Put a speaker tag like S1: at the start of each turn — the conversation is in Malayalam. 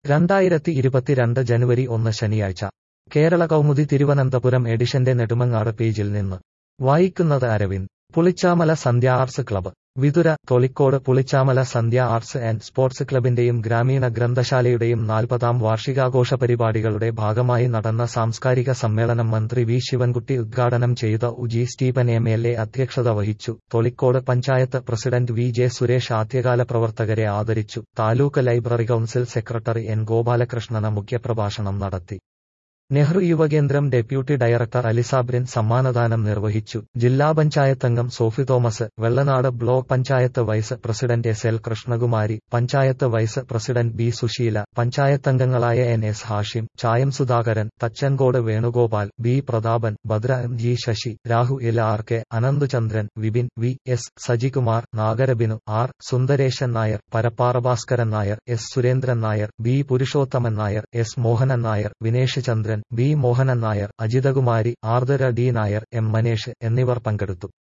S1: രണ്ടായിരത്തി ഇരുപത്തിരണ്ട് ജനുവരി ഒന്ന് ശനിയാഴ്ച കേരള കൗമുദി തിരുവനന്തപുരം എഡിഷന്റെ നെടുമങ്ങാട് പേജിൽ നിന്ന് വായിക്കുന്നത് Aravind Pulichamala Sandhya arts club Vithura Tholicode Pulichamala Sandhya arts and sports ക്ലബിന്റെയും ഗ്രാമീണ ഗ്രന്ഥശാലയുടെയും നാൽപ്പതാം വാർഷികാഘോഷ പരിപാടികളുടെ ഭാഗമായി നടന്ന സാംസ്കാരിക സമ്മേളനം മന്ത്രി വി ശിവൻകുട്ടി ഉദ്ഘാടനം ചെയ്ത ഉജി സ്റ്റീഫൻ എം എൽ എ അധ്യക്ഷത വഹിച്ചു Tholicode panchayat president V J Suresh ആദ്യകാല പ്രവർത്തകരെ ആദരിച്ചു taluk library council secretary N Gopalakrishnan മുഖ്യപ്രഭാഷണം നടത്തി നെഹ്റു യുവകേന്ദ്രം ഡെപ്യൂട്ടി ഡയറക്ടർ അലിസാബ്രിൻ സമ്മാനദാനം നിർവഹിച്ചു ജില്ലാ പഞ്ചായത്ത് അംഗം Sophie Thomas Vellanad block panchayat vice president S L Krishnakumari panchayat vice president B Susheela panchayat അംഗങ്ങളായ N S Hashim Chayam Sudhakaran Thachankode Venugopal B Prathapan Bhadra M G Sasi Rahu L R K Ananthuchandran Vipin V S Sajikumar Nagarabinu R Sundaresan Nair Parappara Bhaskaran Nair S Surendran Nair B Purushothaman Nair S Mohanan Nair Vinesh Chandran B Mohanan Nair Ajithakumari Ardra D Nair M Manesh എന്നിവർ പങ്കെടുത്തു